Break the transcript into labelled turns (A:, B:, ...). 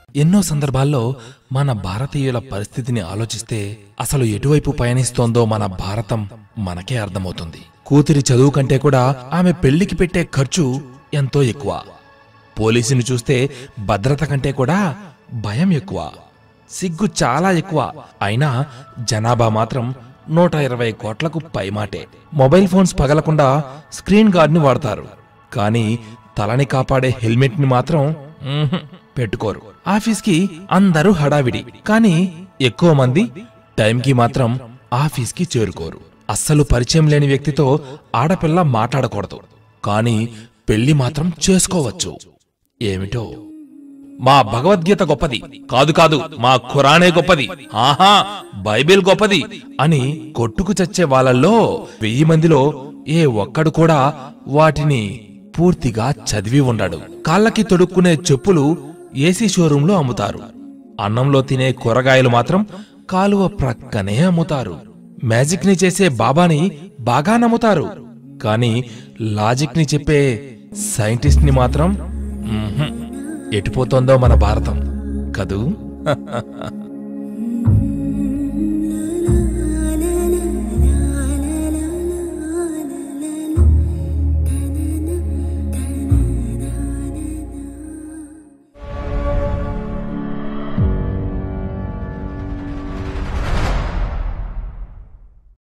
A: ఎన్నో సందర్భాల్లో మన భారతీయుల పరిస్థితిని ఆలోచిస్తే అసలు ఎటువైపు పయనిస్తోందో మన భారతం మనకే అర్థమవుతుంది కూతురి చదువు కంటే కూడా ఆమె పెళ్లికి పెట్టే ఖర్చు ఎంతో ఎక్కువ పోలీసుని చూస్తే భద్రత కంటే కూడా భయం ఎక్కువ సిగ్గు చాలా ఎక్కువ అయినా జనాభా మాత్రం నూట ఇరవై కోట్లకు పైమాటే మొబైల్ ఫోన్స్ పగలకుండా స్క్రీన్ గార్డ్ని వాడతారు కానీ తలని కాపాడే హెల్మెట్ ని మాత్రం మ్మ్హ్, పెట్టుకోరు ఆఫీస్కి అందరూ హడావిడి కానీ ఎక్కువ మంది టైంకి మాత్రం ఆఫీస్కి చేరుకోరు అస్సలు పరిచయం లేని వ్యక్తితో ఆడపిల్ల మాట్లాడకూడదు కానీ పెళ్లి మాత్రం చేసుకోవచ్చు ఏమిటో మా భగవద్గీత గొప్పది కాదు కాదు మా ఖురానే గొప్పది ఆహా బైబిల్ గొప్పది అని కొట్టుకు చచ్చే వాళ్ళల్లో వెయ్యి మందిలో ఏ ఒక్కడు కూడా వాటిని పూర్తిగా చదివి ఉండడు కాళ్ళకి తొడుక్కునే చెప్పులు ఏసీ షోరూంలో అమ్ముతారు అన్నంలో తినే కూరగాయలు మాత్రం కాలువ ప్రక్కనే అమ్ముతారు మ్యాజిక్ ని చేసే బాబాని బాగా నమ్ముతారు కానీ లాజిక్ ని చెప్పే సైంటిస్ట్ ని మాత్రం మ్మ్హ్. ఎటుపోతోందో మన భారతం కదూ